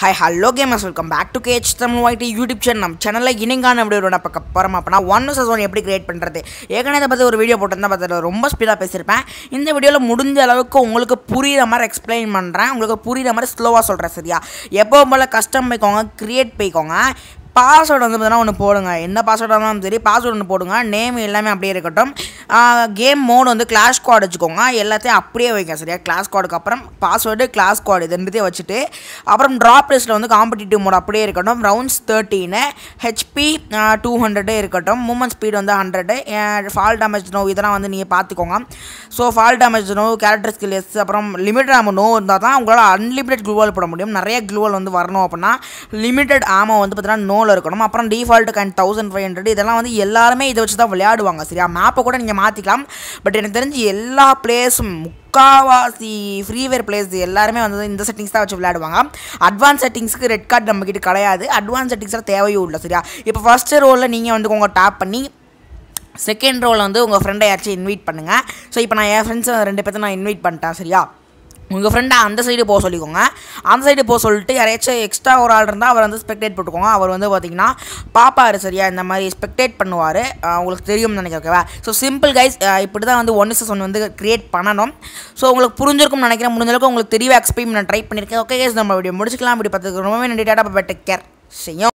hi hello gamers welcome back to Kech Tamil white YouTube channel நம்ம சேனலில் இனிங்கான video பார்க்க போகிறோம் அப்படின்னா ஒன் சஸ் ஒன் எப்படி கிரியேட் பண்ணுறது ஏற்கனவே இதை பற்றி ஒரு வீடியோ போட்டிருந்தா பார்த்து ரொம்ப ஸ்பீடாக பேசியிருப்பேன் இந்த வீடியோவில் முடிஞ்ச அளவுக்கு உங்களுக்கு புரியுற மாதிரி எக்ஸ்பிளைன் பண்ணுறேன் உங்களுக்கு புரியுற மாதிரி ஸ்லோவாக சொல்கிறேன் சரியா எப்போ போல் கஸ்டம் போய்க்கோங்க கிரியேட் போய்க்கோங்க பாஸ்வேர்டு வந்து பார்த்தீங்கன்னா ஒன்று போடுங்க எந்த பாஸ்வேர்டாக இருந்தாலும் சரி பாஸ்வேர்டு ஒன்று போடுங்க நேம் எல்லாமே அப்படியே இருக்கட்டும் கேம் மோட் வந்து கிளாஷ் கார்டு வச்சுக்கோங்க எல்லாத்தையும் அப்படியே வைங்க சரியா கிளாஸ் கார்டுக்கு அப்புறம் பாஸ்வேர்டு கிளாஸ் கார்டு இது ரெண்டுத்தையும் வச்சுட்டு அப்புறம் ட்ராப் லிஸ்ட்டில் வந்து காம்படிட்டிவ் மோட் அப்படியே இருக்கட்டும் ரவுண்ட்ஸ் தேர்ட்டீனு ஹெச்பி டூ ஹண்ட்ரடே இருக்கட்டும் மூமெண்ட் ஸ்பீடு வந்து ஹண்ட்ரடு ஃபால் டேமேஜ் நோ இதெல்லாம் வந்து நீங்கள் பார்த்துக்கோங்க so fall damage no character skill yes அப்புறம் லிமிட்டட் ஆமோ நோ இருந்தால் தான் உங்களால் அன்லிமிட்டட் க்ளூவல் போட முடியும் நிறைய க்ளூவல் வந்து வரணும் அப்படின்னா லிமிட்டட் ஆமோ வந்து பார்த்தீங்கன்னா நோவில் இருக்கணும் அப்புறம் default kind thousand five hundred இதெல்லாம் வந்து எல்லாருமே இதை வச்சு தான் விளையாடுவாங்க சரியா மேப்பை கூட நீங்கள் மாற்றிக்கலாம் பட் எனக்கு தெரிஞ்சு எல்லா பிளேஸும் முக்காவாசி ஃப்ரீவேர் பிளேஸ் எல்லாருமே வந்து இந்த செட்டிங்ஸ் தான் வச்சு விளையாடுவாங்க அட்வான்ஸ் செட்டிங்ஸ்க்கு ரெட் கார்டு நம்மக்கிட்ட கிடையாது அட்வான்ஸ் செட்டிங்ஸில் தேவையும் இல்லை சரியா இப்போ ஃபஸ்ட்டு ரோலில் நீங்கள் வந்து உங்கள் டேப் பண்ணி செகண்ட் ரோவில் வந்து உங்கள் ஃப்ரெண்டை யாச்சும் இன்வைட் பண்ணுங்கள் ஸோ இப்போ நான் என் ஃப்ரெண்ட்ஸ் ரெண்டு பேர்த்த நான் இன்வைட் பண்ணிட்டேன் சரியா உங்கள் ஃப்ரெண்டை அந்த சைடு போக சொல்லிக்கோங்க அந்த சைடு போக சொல்லிட்டு யாரையாச்சும் எக்ஸ்ட்ரா ஒரு ஆள் இருந்தால் அவர் வந்து ஸ்பெக்டேட் போட்டுக்கோங்க அவர் வந்து பார்த்தீங்கன்னா பாப்பாரு சரியா இந்த மாதிரி ஸ்பெக்டேட் பண்ணுவார் உங்களுக்கு தெரியும்னு நினைக்கிறேன் ஓகேவா ஸோ சிம்பிள் கைஸ் இப்படி தான் வந்து ஒன் ஒன் வந்து கிரியேட் பண்ணணும் ஸோ உங்களுக்கு புரிஞ்சிருக்கும்னு நினைக்கிறேன் முடிஞ்ச அளவுக்கு உங்களுக்கு தெரியவா எக்ஸ்பிளைன் நான் ட்ரை பண்ணியிருக்கேன் ஓகே கைஸ் நம்ம வீடியோ முடிச்சுக்கலாம் இப்படி பார்த்துக்கு ரொம்பவே நன்றி டாடா பை டேக் கேர் செய்யும்